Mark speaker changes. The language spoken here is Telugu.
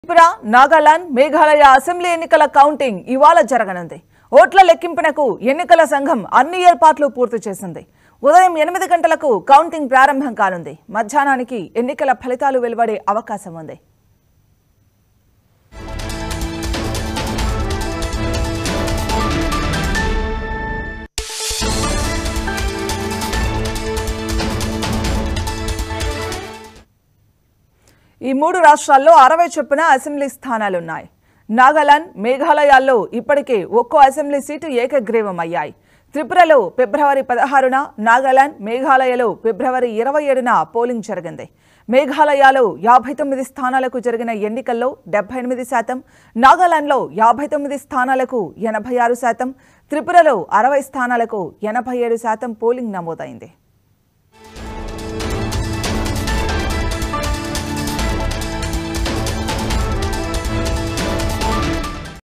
Speaker 1: త్రిపుర నాగాలాండ్ మేఘాలయ అసెంబ్లీ ఎన్నికల కౌంటింగ్ ఇవాళ జరగనుంది ఓట్ల లెక్కింపునకు ఎన్నికల సంఘం అన్ని ఏర్పాట్లు పూర్తి చేసింది ఉదయం ఎనిమిది గంటలకు కౌంటింగ్ ప్రారంభం కానుంది మధ్యాహ్నానికి ఎన్నికల ఫలితాలు వెలువడే అవకాశం ఉంది ఈ మూడు రాష్ట్రాల్లో అరవై చొప్పున అసెంబ్లీ స్థానాలున్నాయి నాగాలాండ్ మేఘాలయాల్లో ఇప్పటికే ఒక్కో అసెంబ్లీ సీటు ఏకగ్రీవం అయ్యాయి త్రిపురలో ఫిబ్రవరి పదహారున నాగాలాండ్ మేఘాలయలో ఫిబ్రవరి ఇరవై ఏడున పోలింగ్ జరిగింది మేఘాలయలో యాభై తొమ్మిది స్థానాలకు జరిగిన ఎన్నికల్లో డెబ్బై ఎనిమిది శాతం నాగాలాండ్లో యాభై తొమ్మిది స్థానాలకు ఎనభై ఆరు శాతం త్రిపురలో అరవై స్థానాలకు ఎనభై ఏడు శాతం పోలింగ్ నమోదైంది